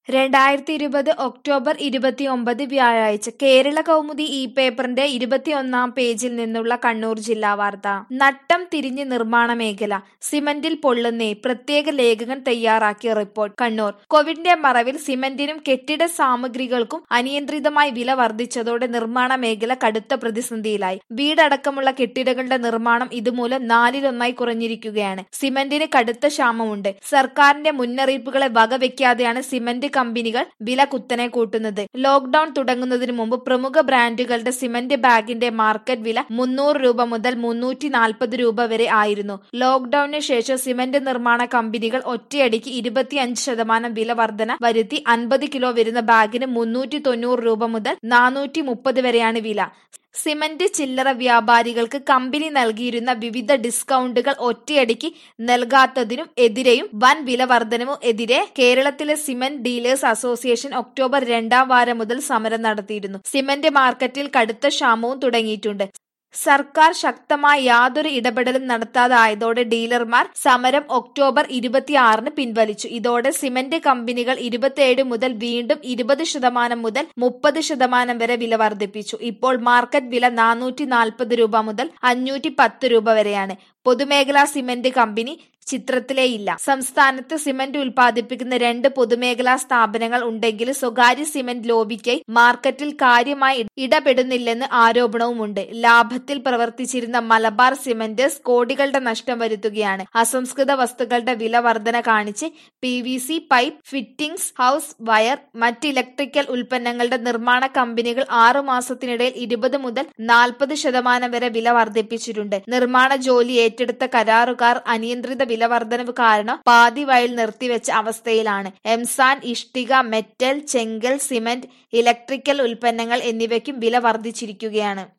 രണ്ടായിരത്തി ഇരുപത് ഒക്ടോബർ ഇരുപത്തിയൊമ്പത് വ്യാഴാഴ്ച കേരള കൗമുദി ഈ പേപ്പറിന്റെ ഇരുപത്തിയൊന്നാം പേജിൽ നിന്നുള്ള കണ്ണൂർ ജില്ലാ വാർത്ത നട്ടം തിരിഞ്ഞ് നിർമ്മാണ മേഖല സിമന്റിൽ പൊള്ളുന്നേ പ്രത്യേക ലേഖകൻ തയ്യാറാക്കിയ റിപ്പോർട്ട് കണ്ണൂർ കോവിഡിന്റെ മറവിൽ സിമന്റിനും കെട്ടിട സാമഗ്രികൾക്കും അനിയന്ത്രിതമായി വില വർദ്ധിച്ചതോടെ നിർമ്മാണ മേഖല കടുത്ത പ്രതിസന്ധിയിലായി വീടടക്കമുള്ള കെട്ടിടങ്ങളുടെ നിർമ്മാണം ഇതുമൂലം നാലിലൊന്നായി കുറഞ്ഞിരിക്കുകയാണ് സിമന്റിന് കടുത്ത ക്ഷാമമുണ്ട് സർക്കാരിന്റെ മുന്നറിയിപ്പുകളെ വകവെക്കാതെയാണ് സിമന്റ് കമ്പനികൾ വില കുത്തനെ കൂട്ടുന്നത് ലോക്ഡൌൺ തുടങ്ങുന്നതിന് മുമ്പ് പ്രമുഖ ബ്രാൻഡുകളുടെ സിമന്റ് ബാഗിന്റെ മാർക്കറ്റ് വില മുന്നൂറ് രൂപ മുതൽ മുന്നൂറ്റി നാൽപ്പത് രൂപ വരെ ആയിരുന്നു ലോക്ഡൌണിന് ശേഷം സിമന്റ് നിർമ്മാണ കമ്പനികൾ ഒറ്റയടിക്ക് ഇരുപത്തിയഞ്ച് ശതമാനം വില വർധന വരുത്തി അൻപത് കിലോ വരുന്ന ബാഗിന് മുന്നൂറ്റി തൊണ്ണൂറ് രൂപ മുതൽ നാനൂറ്റി മുപ്പത് വരെയാണ് വില സിമന്റ് ചില്ലറ വ്യാപാരികൾക്ക് കമ്പനി നൽകിയിരുന്ന വിവിധ ഡിസ്കൗണ്ടുകൾ ഒറ്റയടിക്ക് നൽകാത്തതിനും എതിരെയും വൻ വില വർധനവും എതിരെ കേരളത്തിലെ സിമന്റ് ഡീലേഴ്സ് അസോസിയേഷൻ ഒക്ടോബർ രണ്ടാം വാരം മുതൽ സമരം നടത്തിയിരുന്നു സിമന്റ് മാർക്കറ്റിൽ കടുത്ത ക്ഷാമവും തുടങ്ങിയിട്ടുണ്ട് സർക്കാർ ശക്തമായ യാതൊരു ഇടപെടലും നടത്താതായതോടെ ഡീലർമാർ സമരം ഒക്ടോബർ ഇരുപത്തിയാറിന് പിൻവലിച്ചു ഇതോടെ സിമന്റ് കമ്പനികൾ ഇരുപത്തിയേഴ് മുതൽ വീണ്ടും ഇരുപത് ശതമാനം മുതൽ മുപ്പത് ശതമാനം വരെ വില വർദ്ധിപ്പിച്ചു ഇപ്പോൾ മാർക്കറ്റ് വില നാനൂറ്റി നാൽപ്പത് രൂപ മുതൽ അഞ്ഞൂറ്റി പത്ത് രൂപ വരെയാണ് പൊതുമേഖലാ സിമന്റ് കമ്പനി ചിത്രത്തിലേയില്ല സംസ്ഥാനത്ത് സിമന്റ് ഉൽപ്പാദിപ്പിക്കുന്ന രണ്ട് പൊതുമേഖലാ സ്ഥാപനങ്ങൾ ഉണ്ടെങ്കിലും സ്വകാര്യ സിമന്റ് ലോബിക്കായി മാർക്കറ്റിൽ കാര്യമായി ഇടപെടുന്നില്ലെന്ന് ആരോപണവുമുണ്ട് ലാഭത്തിൽ പ്രവർത്തിച്ചിരുന്ന മലബാർ സിമന്റേഴ്സ് കോടികളുടെ നഷ്ടം വരുത്തുകയാണ് അസംസ്കൃത വസ്തുക്കളുടെ വില വർധന കാണിച്ച് P V C pipe fittings house wire മറ്റ് ഇലക്ട്രിക്കൽ ഉൽപ്പന്നങ്ങളുടെ നിർമ്മാണ കമ്പനികൾ ആറു മാസത്തിനിടയിൽ ഇരുപത് മുതൽ നാൽപ്പത് ശതമാനം വരെ വില വർദ്ധിപ്പിച്ചിട്ടുണ്ട് നിർമ്മാണ ജോലി ഏറ്റെടുത്ത കരാറുകാർ അനിയന്ത്രിത വില വർധനവ് കാരണം പാതി വഴിയിൽ നിർത്തിവെച്ച അവസ്ഥയിലാണ് എംസാൻ ഇഷ്ടിക മെറ്റൽ ചെങ്കൽ സിമന്റ് ഇലക്ട്രിക്കൽ ഉൽപ്പന്നങ്ങൾ എന്നിവയ്ക്കും വില വർദ്ധിച്ചിരിക്കുകയാണ്